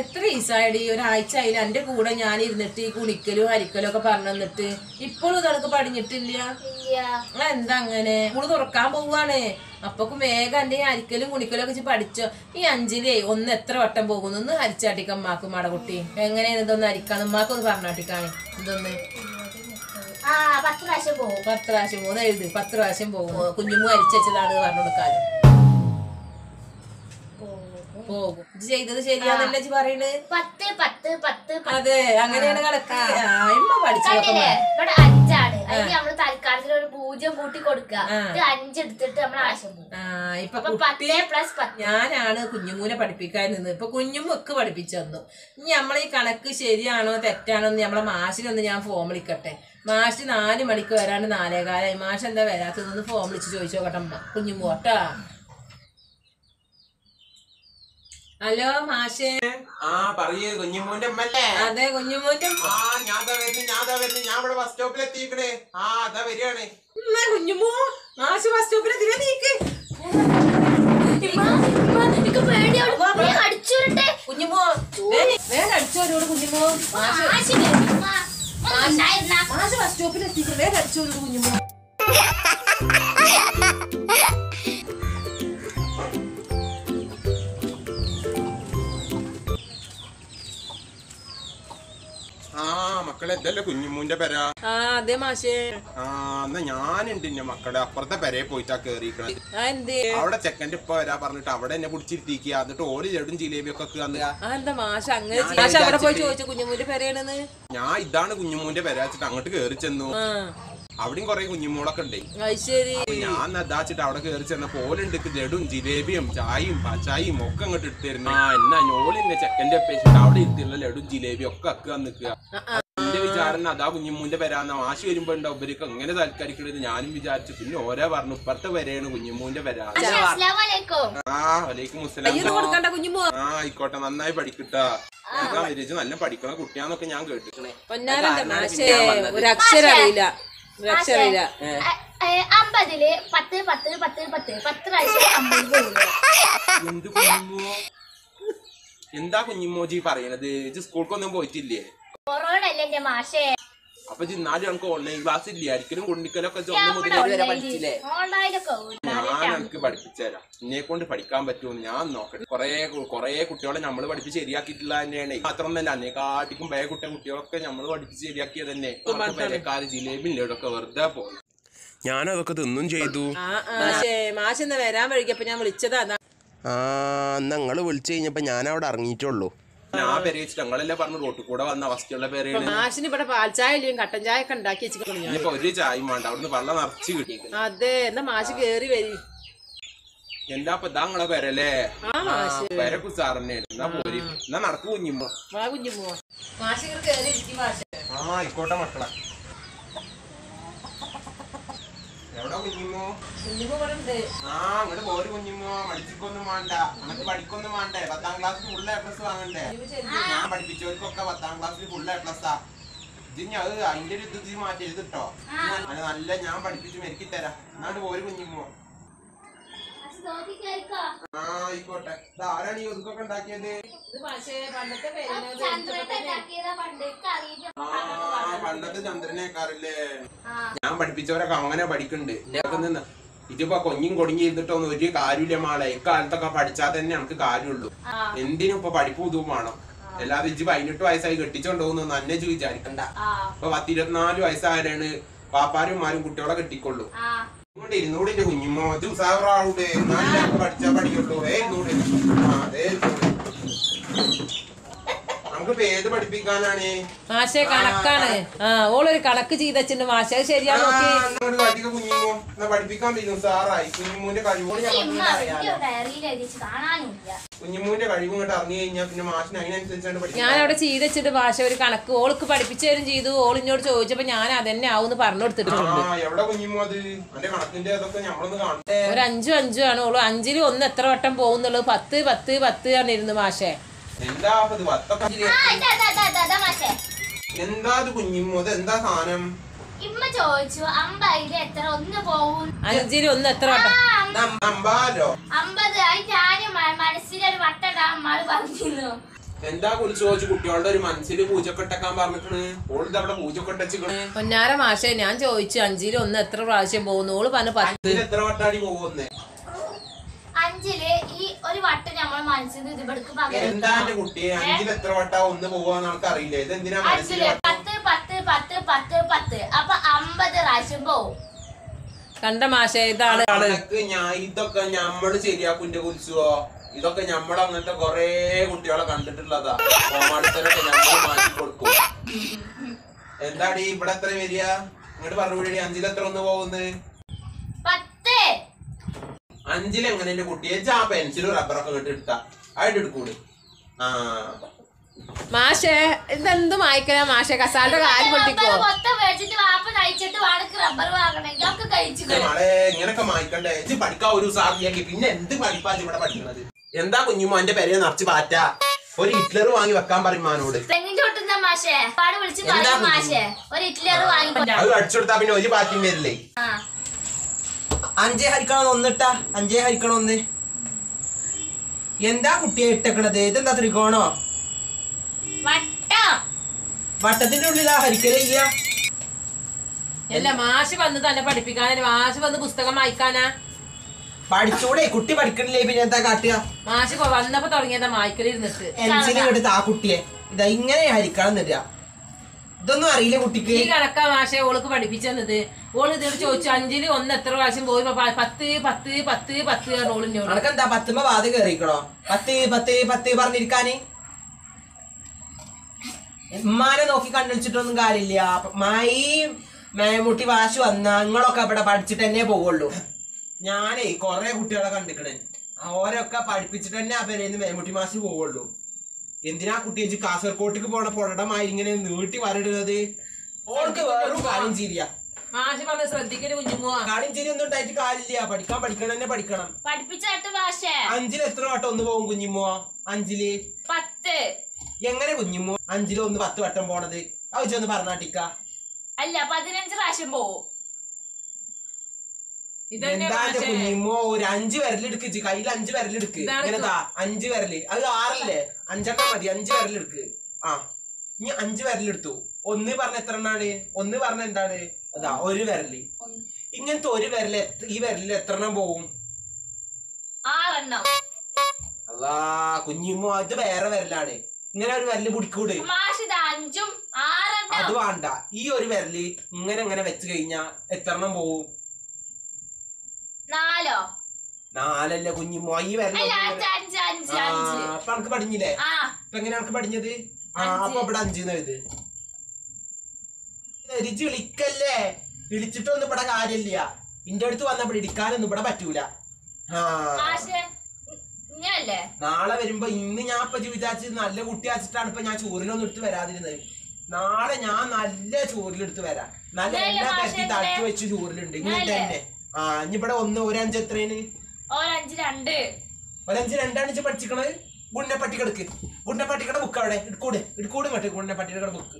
എത്ര ദിവസമായിടി ഒരാഴ്ച ആയില്ല എന്റെ കൂടെ ഞാൻ ഇരുന്നിട്ട് ഈ കുണിക്കലും ഹരിക്കലും ഒക്കെ പറഞ്ഞു തന്നിട്ട് ഇപ്പോഴും ഇതൊക്കെ പഠിഞ്ഞിട്ടില്ല ഇല്ല ആ, എന്താ അങ്ങനെ സ്കൂള് തുറക്കാൻ പോവാണ് അപ്പൊക്കും വേഗം എന്റെ ഈ ഹരിക്കലും കുണിക്കലും ഒക്കെ ഇജ്ജ് പഠിച്ചോ ഈ അഞ്ചിലേ ഒന്ന് എത്ര വട്ടം പോകുന്നു ഒന്ന് ഹരിച്ചാട്ടിക്കാൻ മാക്ക് മടകുട്ടി എങ്ങനെയാണ് ഇതൊന്ന് ഹരിക്കാന്ന് ഉമ്മാക്കൊന്ന് പറഞ്ഞാട്ടിക്കാണ് ഇതൊന്ന് ആ പത്ത് പ്രാവശ്യം പോകും പത്ത് പ്രാവശ്യം പോകും എഴുതി പത്ത് പ്രാവശ്യം പോകും കുഞ്ഞുമ്മ ഹരിച്ചതാണ് പറഞ്ഞു കൊടുക്കാറ് പോകും ഇത് ചെയ്തത് ശരിയാന്നല്ലേ ഇജ്ജ് പറയണത് പത്ത് പത്ത് പത്ത് പത്ത്. അതെ അങ്ങനെയാണ് കണക്ക് ആ, ഇമ്മ പഠിച്ചതൊക്കെ കണ്ടില്ലേ ഇവിടെ അഞ്ചാണ് അതിന് നമ്മള് തൽക്കാലത്തിൽ ഒരു പൂജ്യം കൂട്ടി കൊടുക്കുക ഇത് അഞ്ച് എടുത്തിട്ട് നമ്മൾ ആവശ്യം പോകും ആ ഇപ്പൊ അപ്പൊ കുട്ടി പത്ത് പ്ലസ് പത്ത് ഞാനാണ് കുഞ്ഞുമൂനെ പഠിപ്പിക്കാൻ നിന്ന് ഇപ്പൊ കുഞ്ഞുമ്മക്ക് പഠിപ്പിച്ചു തന്നു ഇനി നമ്മളെ ഈ കണക്ക് ശരിയാണോ തെറ്റാണോ എന്ന് നമ്മളെ മാഷിനൊന്ന് ഞാൻ ഫോം വിളിക്കട്ടെ മാഷ് നാല് മണിക്ക് വരാണ്ട് നാലേകാലായി മാഷ് എന്താ വരാത്തതെന്ന് ഫോം വിളിച്ച് ചോദിച്ചു നോക്കട്ടെ അമ്മ കുഞ്ഞുമ്മു കേട്ടാ ഹലോ മാഷേ ആ പറയൂ കുഞ്ഞുമോന്റെ അമ്മല്ലേ അതെ കുഞ്ഞുമൂന്റെ ആ ഞാൻ ദാ വരുന്നു ഞാൻ ദാ വരുന്നു ഞാൻ ഇവിടെ ബസ് സ്റ്റോപ്പിൽ എത്തിക്കണേ ആ അതാ വരികയാണ് ഉമ്മ, കുഞ്ഞുമ്മു മാഷ് ബസ് സ്റ്റോപ്പിൽ എത്തിക്കാൻ നീക്ക് അടിച്ചുരട്ടെ കുഞ്ഞുമ്മു വേഗം അടിച്ചോരോട് കുഞ്ഞുമ്മു മാഷ് മാഷ് ബസ് സ്റ്റോപ്പിൽ എത്തിക്കണം വേഗം അടിച്ചോരോട് കുഞ്ഞുമ്മു ആ മക്കളെ ഇതല്ലേ കുഞ്ഞുമോന്റെ പെര ആ അതെ മാഷേ ആ എന്നാ ഞാനുണ്ട് എന്റെ മക്കളെ അപ്പുറത്തെ പെരയെ പോയിട്ടാ കേറിക്കണത് ആ എന്തേ അവിടെ ചെക്കന്റെ ഇപ്പൊ വരാ പറഞ്ഞിട്ട് അവിടെ എന്നെ പിടിച്ചിരുത്തിക്കുക എന്നിട്ട് ഓല് ലഡും ജിലേബിയൊക്കെ ഒക്കെ വന്ന് ആ എന്താ മാഷ അങ്ങനെ ചെയ്യ- മാഷ് അവിടെ പോയി ചോദിച്ചു കുഞ്ഞുമൂന്റെ പെരയാണെന്ന് ഞാൻ ഇതാണ് കുഞ്ഞുമോന്റെ പെര വെച്ചിട്ട് അങ്ങോട്ട് കേറി ചെന്നു ആ അവിടെയും കൊറേ കുഞ്ഞുമോളൊക്കെ ഉണ്ട് അത് ശരി അപ്പൊ ഞാൻ അതാച്ചിട്ട് അവിടെ കയറി ചെന്നപ്പോ ഓലുണ്ട് ലഡും ജിലേബിയും ചായയും പച്ചായും ഒക്കെ അങ്ങോട്ട് എടുത്തിരുന്നു ആ എന്നാ ഞോളിന്റെ ചെക്കന്റെ പേശിട്ട് അവിടെ ഇരുത്തിയുള്ള ലഡും ജിലേബിയും ഒക്കെ അക്കുക നിക്കുക എന്റെ വിചാരം അതാ കുഞ്ഞുമ്മൂന്റെ വരാന്ന മാഷ് വരുമ്പോ ഉണ്ടാവും ഇവർക്ക് എങ്ങനെ സൽക്കരിക്കണത് ഞാനും വിചാരിച്ചു പിന്നെ ഓരോ പറഞ്ഞു ഇപ്പുറത്തെ വരെയാണ് കുഞ്ഞുമ്മൂന്റെ വര അസ്സലാമലൈക്കും ആ വലൈക്കും മുസ്സലാം അയ്യൊന്നും കൊടുക്കണ്ട കുഞ്ഞുമു ആ ആയിക്കോട്ടെ നന്നായി പഠിക്കട്ടാ ഞാൻ വിചാരിച്ചു നല്ല പഠിക്കണ കുട്ടിയാന്നൊക്കെ ഞാൻ കേട്ടിക്കണേ പൊന്നാരന്റെ മാഷേ ഒരു അക്ഷരം അറിയില്ല ഒരു അക്ഷരം അറിയില്ല ഏ. ഏ, അമ്പതില് പത്ത് പത്ത് പത്ത് പത്ത് പത്ത് പ്രാവശ്യം അമ്പത് പോയില്ലേ എന്ത് കുഞ്ഞുമ്മോ എന്താ കുഞ്ഞുമ്മോജി പറയണത് ഇജ്ജ് സ്കൂൾക്കൊന്നും പോയിട്ടില്ലേ കൊറോണ അല്ലേ എന്റെ മാഷേ അപ്പൊ ഇജ്ജ് എന്നാലും ഞങ്ങൾക്ക് ഓൺലൈൻ ക്ലാസ് ഇല്ലേ അരിക്കലും കൊണ്ടിക്കലൊക്കെ ഇജ്ജ് ഒന്ന് മുതൽ ഏഴ് വരെ പഠിച്ചില്ലേ ഓൺലൈനൊക്കെ ഞാൻ എനിക്ക് പഠിപ്പിച്ചുതരാം എന്നെ കൊണ്ട് പഠിക്കാൻ പറ്റുമോ ഞാൻ നോക്കട്ടെ കൊറേ കൊറേ കുട്ടികളെ നമ്മൾ പഠിപ്പിച്ച് ശരിയാക്കിയിട്ടില്ല തന്നെയാണ് മാത്രമൊന്നല്ല അന്നേക്കാട്ടിക്കും ഭയ കുട്ടിയ കുട്ടികളൊക്കെ നമ്മൾ പഠിപ്പിച്ച് ശരിയാക്കിയത് തന്നെ പേരക്കാര് ജിലേബിയും ലഡൊക്കെ വെറുതെ പോയി ഞാനതൊക്കെ തിന്നും ചെയ്തു ആ ആ, മാഷേ മാഷ് ഇന്ന് വരാൻ വഴിക്കപ്പോ ഞാൻ വിളിച്ചതാ അതാ. ആ നിങ്ങൾ വിളിച്ചു കഴിഞ്ഞപ്പോ ഞാൻ അവിടെ ഇറങ്ങിയിട്ടുള്ളൂ ഞാൻ പെരയിച്ചിട്ട് ഞങ്ങളല്ലേ പറഞ്ഞു റോട്ടിൽ കൂടെ വന്ന അവസ്ഥയുള്ള പേരാണ് മാഷിന് ഇവിടെ പാൽച്ചായ ഇല്ലയും കട്ടൻ ചായ ഒക്കെ ഉണ്ടാക്കി വെച്ചിട്ടുണ്ട് ഞാൻ ഇനിയിപ്പോ ഒരു ചായയും വേണ്ട അവിടുന്ന് വെള്ളം നിറച്ച് കിട്ടിയിരിക്കുന്നു അതെ എന്നാ മാഷ് കേറി വരി എന്താ ഇപ്പൊ ഇതാ നിങ്ങളെ പേരല്ലേ ആ മാഷ് പേരെ കുസാറന്നെയാണ് എന്നാ പോരി എന്നാ നടക്കു കുഞ്ഞിമ്മ വാ കുഞ്ഞുമോ മാഷ് ഇങ്ങനെ കേറി ഇരിക്കും മാഷ് ആ ആയിക്കോട്ടെ മക്കളെ എവിടെ കുഞ്ഞിമ്മോ കുഞ്ഞുമോ ഇവിടെ ഉണ്ട് ആ അങ്ങോട്ട് പോര് കുഞ്ഞിമ്മോ പഠിച്ചിക്കൊന്നും വേണ്ട നമുക്ക് പഠിക്കൊന്നും വേണ്ടേ പത്താം ക്ലാസ്സിൽ ഫുൾ എ പ്ലസ് വാങ്ങണ്ടേ ഞാൻ പഠിപ്പിച്ചവർക്കൊക്കെ പത്താം ക്ലാസ്സിൽ ഫുൾ എ പ്ലസ് ഇതിന് അത് അതിന്റെ ഒരു ഇത് ഇത് മാറ്റി എഴുതിട്ടോ അത് നല്ല ഞാൻ പഠിപ്പിച്ച് മെരുക്കി തരാം എന്നാണ്ട് പോര് കുഞ്ഞിമ്മോ ആ ആയിക്കോട്ടെ ഇത് ആരാണ് ഈ ഒതുക്കൊക്കെ ഉണ്ടാക്കിയത് ഇത് മാഷേ പണ്ടത്തെ പേരിനോട് ആ പണ്ടത്തെ ചന്ദ്രനേക്കാറില്ലേ ഞാൻ പഠിപ്പിച്ചവരൊക്കെ അങ്ങനെ പഠിക്കുന്നുണ്ട് ഇതൊക്കെ നിന്ന് ഇതിപ്പോ കൊഞ്ഞും കൊടിഞ്ഞു ഇരുന്നിട്ടൊന്നും ഒരു കാര്യമില്ല മാളെ ഇക്കാലത്തൊക്കെ പഠിച്ചാൽ തന്നെ നമുക്ക് കാര്യമുള്ളൂ എന്തിനും ഇപ്പൊ പഠിപ്പ് ഇതും വേണം അല്ലാതെ ഇജ്ജ് പതിനെട്ട് വയസ്സായി കെട്ടിച്ചോണ്ട് പോകുന്നു അന്നെ ഇജ്ജ് വിചാരിക്കണ്ട ഇപ്പൊ പത്തിരുപത്തിനാല് വയസ്സായാലാണ് പാപ്പാരും മാരും കുട്ടികളെ കെട്ടിക്കൊള്ളു ഇങ്ങോട്ട് ഇരുന്നൂടിന്റെ കുഞ്ഞുമ്മോ ഇത് ഉസാറാവൂടെ നല്ല പഠിച്ചാ പഠിക്കുള്ളൂ ഏ ഇരുന്നൂടെ ആ അതേ ഇരുന്നൂടെ. നമുക്കിപ്പോ ഏത് പഠിപ്പിക്കാനാണ് മാഷേ കണക്കാണ് ആ ഓളൊരു കണക്ക് ചെയ്തച്ചിണ്ട് മാഷേ അത് ശരിയാ ആ, നോക്കി എന്നാ ഒരു കാട്ടിക്ക് കുഞ്ഞുമോ എന്നാ പഠിപ്പിക്കാൻ പറ്റും സാറായി കുഞ്ഞുമൂന്റെ കഴിവോട് ഞങ്ങൾക്ക് അറിയാലോ ഡയറിയിൽ എഴുതിച്ച് കാണാനുമില്ല കുഞ്ഞുമൂന്റെ കഴിവും ഇങ്ങോട്ട് അറിഞ്ഞു കഴിഞ്ഞാൽ പിന്നെ മാഷിന് അതിനനുസരിച്ചാണ് ഞാൻ പഠിക്കാൻ അവിടെ ചെയ്തച്ചിട്ട് മാഷ ഒരു കണക്ക് ഓൾക്ക് പഠിപ്പിച്ചു തരും ചെയ്തു ഓൾ ഇന്നോട് ചോദിച്ചപ്പോ ഞാൻ അതന്നെ ആവുന്ന് പറഞ്ഞു ആ കൊടുത്തിട്ടുണ്ട് എവിടെ കുഞ്ഞുമോ അത് അന്റെ കണക്കിന്റെ അതൊക്കെ നമ്മളൊന്ന് കാണട്ടെ ഒരു അഞ്ചും അഞ്ചും ആണ് ഓള് അഞ്ചില് ഒന്ന് എത്ര വട്ടം പോകുന്നുള്ളത് പത്ത് പത്ത് പത്ത് ആണ് ഇരുന്ന് മാഷേ എന്താ അപ്പൊ ഇത് വത്തൊക്കെ ആ ഇതാ ഇതാ ഇതാ ഇതാ, ഇതാ മാഷേ എന്താ ഇത് കുഞ്ഞുമോ അത് എന്താ സാധനം ഇമ്മ ചോദിച്ചു അമ്പതില് എത്ര ഒന്ന് പോവും അഞ്ചില് ഒന്ന് എത്ര വട്ടം നമ്പാലോ അമ്പത് അത് ഞാന് മ- മനസ്സിലൊരു വട്ടടാ അമ്മാള് പറഞ്ഞിരുന്നു എന്താ കുളിച്ചു ചോദിച്ചു കുട്ടികളുടെ ഒരു മനസ്സിൽ പൂജയൊക്കെ ഇട്ടക്കാൻ പറഞ്ഞിക്കണ് ഓളിത് അവിടെ പൂജയൊക്കെ ഇട്ടച്ചിക്കണ് പൊന്നാര മാഷെ ഞാൻ ചോദിച്ചു അഞ്ചിൽ ഒന്ന് എത്ര പ്രാവശ്യം പോകുന്നു ഓള് പറഞ്ഞു പത്ത് ഇതിന് എത്ര വട്ടാടി പോകുന്നേ അഞ്ചില് ഈ ഒരു വട്ടം നമ്മളെ മനസ്സിൽ നിന്ന് ഇവിടേക്ക് പകരം എന്താ എന്റെ കുട്ടിയെ അഞ്ചിൽ എത്ര വട്ടാ ഒന്ന് പോവാന്ന് നമുക്ക് അറിയില്ല ഇത് എന്തിനാ മനസ്സിൽ അഞ്ചില് പത്ത് പത്ത് പത്ത് പത്ത് പത്ത് അപ്പൊ അമ്പത് പ്രാവശ്യം പോവും കണ്ട മാഷെ ഇതാണ് ആള് അതൊക്കെ ഞാൻ ഇതൊക്കെ ഞമ്മള് ശരിയാക്കുന്റെ കുറിച്ചോ ഇതൊക്കെ ഞമ്മള് അങ്ങനത്തെ കൊറേ കുട്ടികളെ കണ്ടിട്ടുള്ളതാ കോമാളിത്തരൊക്കെ ഞമ്മള് മാറ്റി കൊടുക്കും എന്താടി ഇവിടെ എത്ര വരിക ഇങ്ങോട്ട് പറഞ്ഞു അഞ്ചിൽ എത്ര ഒന്ന് പോകുന്നത് പത്ത് അഞ്ചിൽ എങ്ങനെ എന്റെ കുട്ടിയെ ആ പെൻസിലും റബ്ബറൊക്കെ ഇങ്ങോട്ട് എടുത്താ ആയിട്ട് എടുക്കൂട് ആ മാഷെ ഇതെന്ത് വായിക്കലാ മാഷെ കസാലിന്റെ കാല് പൊട്ടിക്കോ റബ്ബർ മൊത്തം മേടിച്ചിട്ട് വാപ്പ നയിച്ചിട്ട് വാടക്ക് റബ്ബർ വാങ്ങണമെങ്കിൽ ഒക്കെ കഴിച്ചു ഇത് മോളെ ഇങ്ങനൊക്കെ മായ്ക്കണ്ടേ ഇജ്ജ് പഠിക്കാൻ ഒരു സാധ്യയാക്കി പിന്നെ എന്ത് പഠിപ്പാ ഇജ്ജ് ഇവിടെ പഠിക്കുന്നത് എന്താ കുഞ്ഞുമോ എന്റെ പെരയെ നിറച്ച് പാറ്റ ഒരു ഹിറ്റ്ലർ വാങ്ങി വെക്കാൻ പറയും മാനോട് തെങ്ങിന്റെ ഒട്ടുന്ന മാഷേ പാട് വിളിച്ച് എന്താ പറയും കുഞ്ഞ്? മാഷേ ഒരു ഇഡ്ഡലി വാങ്ങി അത് അടിച്ചെടുത്താ പിന്നെ ഒരു പാറ്റിയും വരില്ലേ ആ അഞ്ചേ ഹരിക്കണം ഒന്നിട്ടാ അഞ്ചേ ഹരിക്കണം ഒന്ന് എന്താ കുട്ടിയെ ഇട്ടേക്കണത് ഇതെന്താ ത്രികോണോ വട്ടം വട്ടത്തിന്റെ ഉള്ളിലാ ഹരിക്കലില്ല അല്ല മാഷ് വന്ന് തന്നെ പഠിപ്പിക്കാനല്ലേ മാഷ് വന്ന് പുസ്തകം വായിക്കാനാ പഠിച്ചൂടെ കുട്ടി പഠിക്കണില്ലേ പിന്നെ എന്താ കാട്ടുക മാഷ് ഇപ്പൊ വന്നപ്പോ തുടങ്ങിയതാ വായിക്കലിരുന്നിട്ട് എൻസിന് എടുത്ത് ആ കുട്ടിയെ ഇതാ ഇങ്ങനെ ഹരിക്കണം എന്നില്ല ഇതൊന്നും അറിയില്ല കുട്ടിക്ക് ഈ കണക്കാ മാഷെ ഓൾക്ക് പഠിപ്പിച്ചത് ഓള് ഇതിൽ ചോദിച്ചു അഞ്ചില് ഒന്ന് എത്ര പ്രാവശ്യം പോയി ഇപ്പൊ പ- പത്ത് പത്ത് പത്ത് പത്ത് ഓളിനോട് അനക്കെന്താ പത്തുമ്പോ വാത് കയറിക്കണോ പത്ത് പത്ത് പത്ത് പറഞ്ഞിരിക്കാന് ഉമ്മാനെ നോക്കി കണ്ടുവച്ചിട്ടൊന്നും കാര്യമില്ല മായി മേമുട്ടി വാശി വന്ന നിങ്ങളൊക്കെ ഇവിടെ പഠിച്ചിട്ട് തന്നെ പോവുള്ളൂ ഞാനേ കൊറേ കുട്ടികളെ കണ്ടിക്കണേ ഓരൊക്കെ പഠിപ്പിച്ചിട്ട് തന്നെ ആ പേരേന്ന് മേമുട്ടി മാസി പോവുള്ളൂ എന്തിനാ കുട്ടി വെച്ച് കാസർകോട്ടേക്ക് പോണ പുഴടമായി ഇങ്ങനെ നീട്ടി വരടുന്നത് ഓൾക്ക് വേറൊരു കാര്യം ചിരിയ മാഷ് പറഞ്ഞ് ശ്രദ്ധിക്കല് കുഞ്ഞുമോ കാര്യം ചിരി ഒന്നും ഉണ്ടായിട്ട് കാര്യമില്ല പഠിക്കാൻ പഠിക്കണം തന്നെ പഠിക്കണം പഠിപ്പിച്ചിട്ട് മാഷേ അഞ്ചിൽ എത്ര വട്ടം ഒന്ന് പോകും കുഞ്ഞിമ്മോ അഞ്ചില് പത്ത് എങ്ങനെ കുഞ്ഞിമ്മോ അഞ്ചില് ഒന്ന് പത്ത് വട്ടം പോണത് ആവശ്യം പറഞ്ഞാട്ടിക്ക അല്ല പതിനഞ്ച് പ്രാവശ്യം പോവും ഇതന്നെ എന്താ എന്റെ മാഷെ കുഞ്ഞിമ്മോ ഒരു അഞ്ച് വിരലെടുക്ക് ഇജ്ജ് കയ്യിൽ അഞ്ച് വിരലെടുക്ക് ഇതാണ് ഇങ്ങനെ താ അഞ്ച് വിരല് അത് ആറല്ലേ അഞ്ചെണ്ണം മതി അഞ്ച് വിരലെടുക്ക് ആ ഇനി അഞ്ച് വിരലെടുത്തു ഒന്ന് പറഞ്ഞ എത്ര എണ്ണാണ് ഒന്ന് പറഞ്ഞ എന്താണ് അതാ ഒരു വിരല് ഇങ്ങനത്തെ ഒരു വിരല് എത്ര- ഈ വിരലിൽ എത്ര എണ്ണം പോവും ആറെണ്ണം അല്ലാ കുഞ്ഞിമ്മോ അത് വേറെ വിരലാണ് ഇങ്ങനെ ഒരു വിരല് പിടിക്കൂടെ മാഷ് ഇത് അഞ്ചും ആറെണ്ണം അത് വേണ്ട ഈ ഒരു വിരല് ഇങ്ങനെ ഇങ്ങനെ വെച്ച് കഴിഞ്ഞാ എത്ര എണ്ണം പോവും നാലോ നാലല്ല കുഞ്ഞിമ്മോ ഈ വിരല് അല്ല ഒന്ന് അഞ്ച് ഇങ്ങനെ- അഞ്ച് അഞ്ച് ആ, അഞ്ച് അപ്പൊ അനക്ക് പഠിഞ്ഞില്ലേ ആ ഇപ്പൊ എങ്ങനെ അനക്ക് പഠിഞ്ഞത് ആ അഞ്ച്. അപ്പൊ ഇവിടെ അഞ്ചെന്ന് എഴുത് രുചി വിളിക്കല്ലേ വിളിച്ചിട്ടൊന്നും ഇവിടെ കാര്യമില്ല ഇന്റെ അടുത്ത് വന്നപ്പോൾ ഇടിക്കാനൊന്നും ഇവിടെ പറ്റൂല ആ മാഷ് ഇങ്ങനല്ലേ നാളെ വരുമ്പോ ഇന്ന് ഞാൻ ഇപ്പൊ വിചാരിച്ച് നല്ല കുട്ടി വെച്ചിട്ടാണ് ഇപ്പൊ ഞാൻ ചോറിലൊന്നും എടുത്ത് വരാതിരുന്നത് നാളെ ഞാൻ നല്ല ചോറിലെടുത്ത് വരാം നല്ല ഇങ്ങനല്ലേ എണ്ണ മാഷേ പരത്തി ഇങ്ങനെ? തട്ടി വെച്ച് ചോറിലുണ്ട് ഇങ്ങനെ ഇങ്ങനല്ലേ? തന്നെ ആ ഇനി ഇവിടെ ഒന്ന് ഒരഞ്ച് എത്രയാണ് ഒരഞ്ച് രണ്ട് ഒരഞ്ച് രണ്ടാണ് ഇജ്ജ് പഠിച്ചിക്കണത് ഗുണ്ടപ്പട്ടി കിടക്ക് ഗുണ്ടപ്പട്ടിക്കട ബുക്ക് അവിടെ ഇടുക്കൂടെ ഇടുക്കൂടെ ഇങ്ങോട്ട് ഗുണ്ടപ്പട്ടിയുടെ ബുക്ക്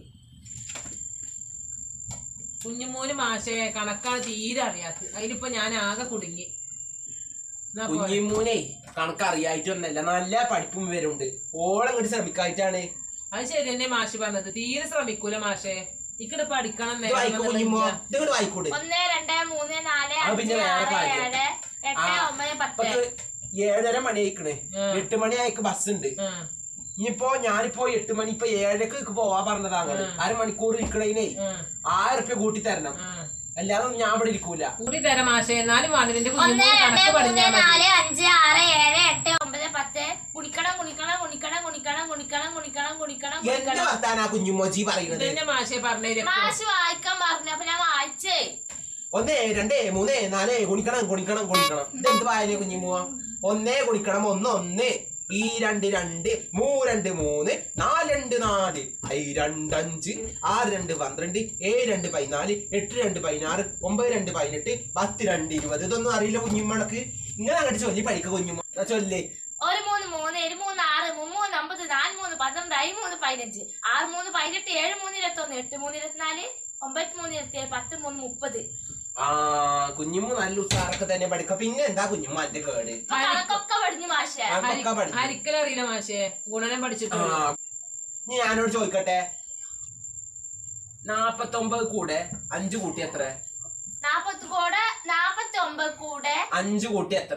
കുഞ്ഞുമോന് മാഷെ കണക്കാണ് തീരെ അറിയാത്തത് അതിലിപ്പോ ഞാൻ ആകെ കുടുങ്ങി എന്നാ പോരെ. കുഞ്ഞിമൂനെ കണക്കറിയായിട്ടൊന്നല്ല നല്ല പഠിപ്പും വരുന്നുണ്ട് ഓളങ്ങോട്ട് ശ്രമിക്കായിട്ടാണ് അത് ശരി തന്നെ മാഷ് പറഞ്ഞത് തീരെ ശ്രമിക്കൂല മാഷെ ഇക്കടെ പഠിക്കണം ഇത് നേരം വായിക്കോ കുഞ്ഞിമോ വന്നിട്ടില്ല. ഇത് ഇങ്ങോട്ട് വായിക്കൂടെ ഒന്ന് രണ്ട് മൂന്ന് നാല് അത് അഞ്ച് പിന്നെ വേറെ ആറ് കാര്യം. ഏഴ് എട്ട് ആ, ഒമ്പത് ഇപ്പൊ പത്ത് ഏഴര മണി ആയിക്കണേ ആ. എട്ട് മണി ആയിക്ക് ബസ് ഉണ്ട് ആ, ഇനിയിപ്പോ ഞാനിപ്പോ എട്ട് മണി ഇപ്പൊ ഏഴരക്ക് ഇക്ക് പോവാ പറഞ്ഞതാണ് അരമണിക്കൂർ ഇരിക്കണേനേ ആ, ആയിരം റുപ്യ കൂട്ടി തരണം ആ. അല്ലാതെ ഞാൻ ഇവിടെ ഇരിക്കൂല കൂടി തരാം മാഷെ എന്നാലും വേണ്ട നിന്റെ ഒന്ന് കുഞ്ഞുമോന് രണ്ട് കണക്ക് മൂന്ന് പഠിഞ്ഞാ മതി നാല് അഞ്ച് ആറ് ഏഴ് എട്ട് ഒമ്പത് പത്ത് കുണിക്കണം കുണിക്കണം കുണിക്കണം കുണിക്കണം കുണിക്കണം കുണിക്കണം കുണിക്കണം എന്ത് കുണിക്കണം വർത്താനാ കുഞ്ഞുമോജി പറയുന്നത് ഇതന്നെ മാഷെ പറഞ്ഞേരും മാഷ് വായിക്കാൻ പറഞ്ഞു അപ്പൊ ഞാൻ വായിച്ചേ ഒന്ന് രണ്ട് മൂന്ന് നാല് കുണിക്കണം കുണിക്കണം കുണിക്കണം ഇതെന്ത് വായന കുഞ്ഞിമോ ഒന്നേ കുണിക്കണം ഒന്ന് ഒന്ന് ഈ രണ്ട് രണ്ട് മൂ രണ്ട് മൂന്ന് നാല് രണ്ട് നാല് ഐ രണ്ട് അഞ്ച് ആറ് രണ്ട് പന്ത്രണ്ട് ഏഴ് രണ്ട് പതിനാല് എട്ട് രണ്ട് പതിനാറ് ഒമ്പത് രണ്ട് പതിനെട്ട് പത്ത് രണ്ട് ഇരുപത് ഇതൊന്നും അറിയില്ല കുഞ്ഞുമ്മണക്ക് ഇങ്ങനെ അങ്ങോട്ട് ചൊല്ലി പഠിക്ക കുഞ്ഞുമ്മ എന്നാ ചൊല്ലേ ഒരു മൂന്ന് മൂന്ന് ഒരു മൂന്ന് ആറ് മൂന്ന് അമ്പത് നാല് മൂന്ന് പന്ത്രണ്ട് ഐ മൂന്ന് പതിനഞ്ച് ആറ് മൂന്ന് പതിനെട്ട് ഏഴ് മൂന്ന് ഇരുപത്തൊന്ന് എട്ട് മൂന്ന് ഇരുപത്തിനാല് ഒമ്പത് മൂന്ന് ഇരുപത്തിയേഴ് പത്ത് മൂന്ന് മുപ്പത് ആ കുഞ്ഞുമ്മു നല്ല ഉത്സാഹമൊക്കെ തന്നെ പഠിക്കാം പിന്നെ എന്താ കുഞ്ഞുമ്മ എന്റെ കേട് ഇപ്പൊ കണക്കൊക്കെ പഠിഞ്ഞു മാഷേ അതൊക്കെ പഠിക്കും അരിക്കലറിയില്ല മാഷേ ഗുണനം ആ പഠിച്ചിട്ടുള്ളൂ ഇനി ഞാനോട് ചോദിക്കട്ടെ നാപ്പത്തൊമ്പത് കൂടെ അഞ്ചു കൂട്ടി എത്ര നാപ്പത്തി കൂടെ നാപ്പത്തി ഒമ്പത് കൂടെ അഞ്ചു കൂട്ടി എത്ര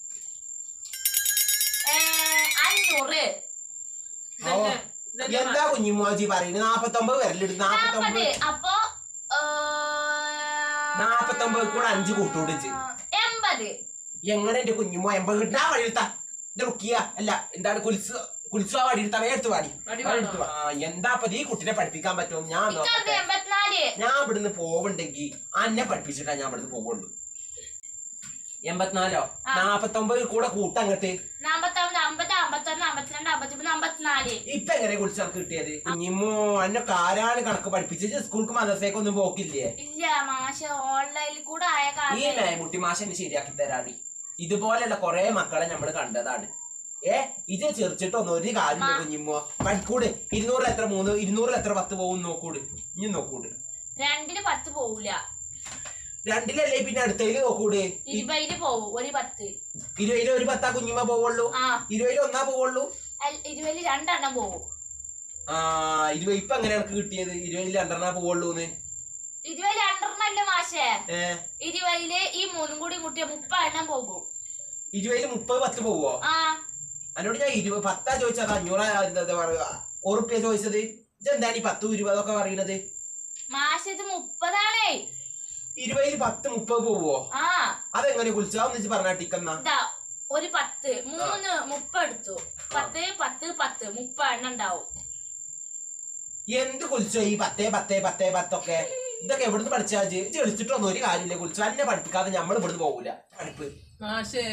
ഏ, അഞ്ഞൂറ് ഓ, എന്താ കുഞ്ഞുമോജി പറയുന്നത് നാപ്പത്തൊമ്പത് വരലെടുത്ത് നാപ്പത് നാപ്പത്തൊമ്പത് അപ്പൊ ഏ, നാപ്പത്തൊമ്പത് കൂടെ അഞ്ചു കൂട്ടുകൂടിച്ച് എൺപത് എങ്ങനെ എന്റെ കുഞ്ഞുമോ എൺപത് കിട്ടാ വഴിയെടുത്താ റുക്കിയ അല്ല എന്താണ് കുലിസ് കുലിച്ചു ആ വഴിയെടുത്താ എടുത്ത് പാടി വടി വഴിയെടുത്ത് വാ. ആ, എന്താ അപ്പൊ ഈ കുട്ടിനെ പഠിപ്പിക്കാൻ പറ്റുമോ ഞാൻ ഇക്കത് നോക്കട്ടെ എൺപത്തിനാല് ഞാൻ ഇവിടുന്ന് പോവുണ്ടെങ്കിൽ അന്നെ പഠിപ്പിച്ചിട്ടാ ഞാൻ ഇവിടുന്ന് പോവുള്ളൂ എൺപത്തിനാലോ ആ. നാപ്പത്തൊമ്പത് കൂടെ കൂട്ടങ്ങട്ട് നാപ്പത്തൊമ്പത് അമ്പത് അമ്പത്തൊന്ന് അമ്പത്തിരണ്ട് അമ്പത്തിമൂന്ന് അമ്പത്തിനാല് ഇപ്പൊ എങ്ങനെ കുളിച്ച് നമുക്ക് കിട്ടിയത് കുഞ്ഞിമോ എന്നെ കാരാണ് കണക്ക് പഠിപ്പിച്ചത് സ്കൂൾക്ക് മദ്രസേക്ക് ഒന്നും പോക്കില്ലേ ഇല്ല മാഷ ഓൺലൈനിൽ കൂടെ ആയ ഈ കാരണം മേമുട്ടി മാഷനെ ശരിയാക്കി തരാടി ഇതുപോലെയുള്ള കൊറേ മക്കളെ നമ്മൾ കണ്ടതാണ് ഏ ഇത് ചെറിച്ചിട്ടൊന്നും ഒരു കാര്യമില്ല കുഞ്ഞിമ്മോ പഠിക്കൂട് ഇരുന്നൂറിൽ എത്ര മൂന്ന് ഇരുന്നൂറിൽ എത്ര പത്ത് പോകും നോക്കൂട് ഇനി നോക്കൂട് രണ്ടിന് പത്ത് പോവൂല രണ്ടിലല്ലേ പിന്നെ അടുത്തതില് നോക്കൂട് ഇരുപതിന് പോവും ഒരു പത്ത് ഇരുപതിൽ ഒരു പത്താ കുഞ്ഞിമ്മ പോവുള്ളൂ ആ ഇരുപതിൽ ഒന്നാ പോവുള്ളൂ അൽ- ഇരുപതില് രണ്ടെണ്ണം പോവും ആ ഇരുപത് ഇപ്പൊ എങ്ങനെ എനിക്ക് കിട്ടിയത് ഇരുപതിൽ രണ്ടെണ്ണ പോവുള്ളൂന്ന് ഇരുപതിൽ രണ്ടെണ്ണല്ലേ മാഷേ ഏ ഇരുപതില് ഈ മൂന്നും കൂടി കൂട്ടിയ മുപ്പെണ്ണം പോകും ഇരുപതിൽ മുപ്പത് പത്ത് പോവോ ആ എന്നോട് ഞാൻ ഇരുപത് പത്താ ചോദിച്ചത് അഞ്ഞൂറാ എന്താ എന്താ പറയുക ഉറുപ്പ്യ ചോദിച്ചത് ഇതെന്താണ് ഈ പത്തും ഇരുപതൊക്കെ പറയണത് മാഷ ഇത് മുപ്പതാണേ ഇരുപതിൽ പത്ത് മുപ്പത് പോവോ ആ അതെങ്ങനെ കുളിച്ചാന്ന് പറഞ്ഞാ ടിക്കന്ന ഇതാ ഒരു പത്ത് മൂന്ന് മുപ്പെടുത്തു പത്ത് പത്ത് പത്ത് മുപ്പെണ്ണം ഉണ്ടാവും എന്ത് കുളിച്ചോ ഈ പത്തേ പത്തേ പത്തേ പത്തൊക്കെ ഇതൊക്കെ എവിടുന്ന് പഠിച്ചാ ഇജ്ജ് വിളിച്ചിട്ടൊന്നും ഒരു കാര്യമില്ല കുളിച്ചു എന്നെ പഠിപ്പിക്കാതെ നമ്മൾ ഇവിടുന്ന് പോകൂല പഠിപ്പ് മാഷേ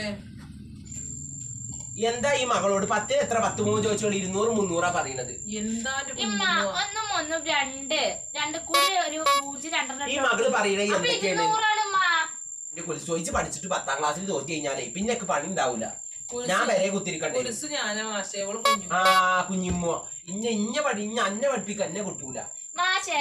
എന്താ ഈ മകളോട് പത്തേ എത്ര പത്ത് മൂന്ന് ചോദിച്ചോളൂ ഇരുന്നൂറ് മുന്നൂറാ പറയണത് എന്താ ഒരു ഇമ്മ കുഞ്ഞുമ്മോ? ഒന്നും ഒന്നും രണ്ട് രണ്ട് കൂടി ഒരു പൂജ്യം രണ്ടെണ്ണം ഈ ഉണ്ടാവും. മകള് പറയണേ അപ്പൊ എന്തൊക്കെയാണ് ഇരുന്നൂറാണ് ഉമ്മ എന്റെ കുളിച്ച് ചോദിച്ച് പഠിച്ചിട്ട് പത്താം ക്ലാസ്സിൽ തോറ്റി കഴിഞ്ഞാലേ പിന്നെ എനിക്ക് പണി ഉണ്ടാവൂല കുരിശ്- ഞാൻ വരെ കുത്തിരിക്കണ്ടേ കുരിശ് ഞാനാ മാഷേ ഓള് കുഞ്ഞു ആ കുഞ്ഞിമ്മോ ഇഞ്ഞ ഇഞ്ഞ പഠി ഇഞ്ഞ അന്നെ പഠിപ്പിക്ക എന്നെ കിട്ടൂല മാഷേ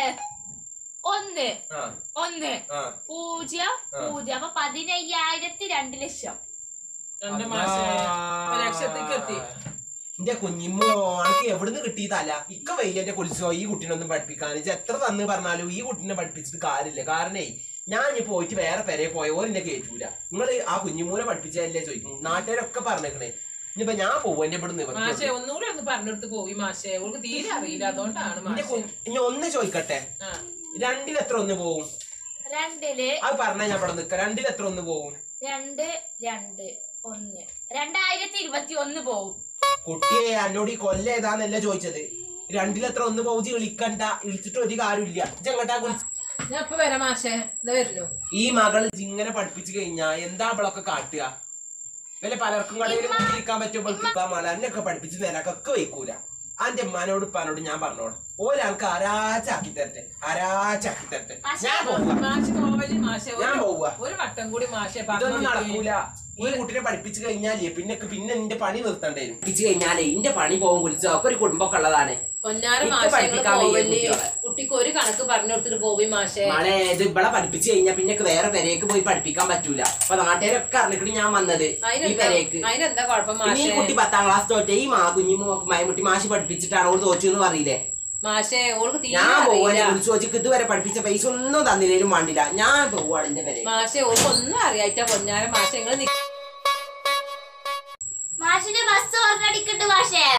ഒന്ന് ആ ഒന്ന് ആ പൂജ്യം പൂജ്യം അപ്പൊ പതിനയ്യായിരത്തി രണ്ട് ലക്ഷം രണ്ട് മാഷേ ഒരു ലക്ഷത്തേക്ക് എത്തി എന്റെ കുഞ്ഞിമ്മോ അനക്ക് എവിടുന്ന് കിട്ടിയതല്ല ഇക്ക വയ്യ എന്റെ കുളിച്ചോ ഈ കുട്ടീനൊന്നും പഠിപ്പിക്കാൻ ഇജ്ജ് എത്ര തന്ന് പറഞ്ഞാലും ഈ കുട്ടീനെ പഠിപ്പിച്ചിട്ട് കാര്യമില്ല കാരണേ ഞാൻ ഇനി പോയിട്ട് വേറെ പെരെ പോയ ഓരെന്നെ കേറ്റൂല നിങ്ങള് ആ കുഞ്ഞിമൂനെ പഠിപ്പിച്ചതല്ലേ ചോദിക്കും നാട്ടുകാരൊക്കെ പറഞ്ഞേക്കണേ ഇനിയിപ്പൊ ഞാൻ പോവും എന്റെ ഇവിടെ മാഷേ നിവർത്തി ഒന്നുകൂടി ഒന്ന് പറഞ്ഞെടുത്ത് പോയി മാഷേ ഓൾക്ക് തീരെ അറിയില്ല അതുകൊണ്ടാണ് എന്റെ മാഷേ കു- ഇനി ഒന്ന് ചോദിക്കട്ടെ ആ രണ്ടിൽ എത്ര ഒന്ന് പോവും രണ്ടില് അത് പറഞ്ഞാ ഞാൻ ഇവിടെ നിക്ക രണ്ടിൽ എത്ര ഒന്ന് പോവും രണ്ട് രണ്ട് ഒന്ന് രണ്ടായിരത്തി ഇരുപത്തി ഒന്ന് പോവും കുട്ടിയെ എന്നോട് ഈ കൊല്ല ഏതാന്നല്ല ചോദിച്ചത് രണ്ടിൽ എത്ര ഒന്ന് പോവും ഇജ്ജ് വിളിക്കണ്ട വിളിച്ചിട്ട് ഒരു കാര്യമില്ല ഇജ്ജ് എങ്ങോട്ടാ കുളിച്ച് ഞാൻ ഇപ്പൊ വരാം മാഷേ ഇത് വരുന്നു ഈ മകൾ ഇങ്ങനെ പഠിപ്പിച്ചു കഴിഞ്ഞാ എന്താ അവളൊക്കെ കാട്ടുക വല്ല പലർക്കും കടയിൽ ഇരിക്കാൻ പറ്റുമ്പോൾ മല എന്നൊക്കെ പഠിപ്പിച്ച് നിനക്കൊക്കെ വയ്ക്കൂല അന്റെ ഉമ്മാനോട് ഉപ്പാനോട് ഞാൻ പറഞ്ഞോളാം ഒരാൾക്ക് അരാച്ചാക്കി തരട്ടെ അരാച്ചാക്കി തരട്ടെ ഞാൻ പോവുക മാഷ് പോവല് മാഷേ ഞാൻ ഒരു- പോവുക ഒരു വട്ടം കൂടി മാഷേ ഇതൊന്നും പറഞ്ഞു നടക്കൂല ഈ കുട്ടിനെ പഠിപ്പിച്ചു കഴിഞ്ഞാലേ പിന്നെ പിന്നെ എന്റെ പണി നിർത്തേണ്ടി വരും പഠിപ്പിച്ചു കഴിഞ്ഞാലേ എന്റെ പണി പോകും കുളിച്ചോ ഒക്കെ ഒരു കുടുംബമൊക്കെ ഉള്ളതാണ് പൊന്നാറ് ഇക്ക് മാഷേ പഠിപ്പിക്കാൻ വയ്യ പോവല്ലേ കുട്ടികളെ. കുട്ടിക്ക് ഒരു കണക്ക് പറഞ്ഞു കൊടുത്തിട്ട് പോയി മാഷേ മളെ ഇത് ഇവിടെ പഠിപ്പിച്ചു കഴിഞ്ഞാൽ പിന്നെ വേറെ പെരേക്ക് പോയി പഠിപ്പിക്കാൻ പറ്റൂല അപ്പൊ നാട്ടുകാരൊക്കെ അറിഞ്ഞിട്ട് ഞാൻ വന്നത് ഈ അതിനെന്താ പെരേക്ക് അതിനെന്താ കുഴപ്പം ഇനി ഈ മാഷേ കുട്ടി പത്താം ക്ലാസ് തോറ്റേ ഈ മാ കുഞ്ഞു മയമുട്ടി മാഷി പഠിപ്പിച്ചിട്ടാണ് അവള് തോറ്റു എന്ന് പറയില്ലേ മാഷേ ഓൾക്ക് തീരെ ഞാൻ പോവാൻ അറിയില്ല വിളിച്ചു ചോദിച്ചു ഇതുവരെ പഠിപ്പിച്ച പൈസ ഒന്നും തന്നില്ലേലും വേണ്ടില്ല ഞാൻ പോവാണ് എന്റെ പെരേ മാഷേ ഓൾക്ക് ഒന്നും അറിയായിട്ടാ പൊന്നാര മാഷേ നിങ്ങൾ മാഷിന്റെ ബസ് ഓർമ്മ അടിക്കണ്ട് മാഷേ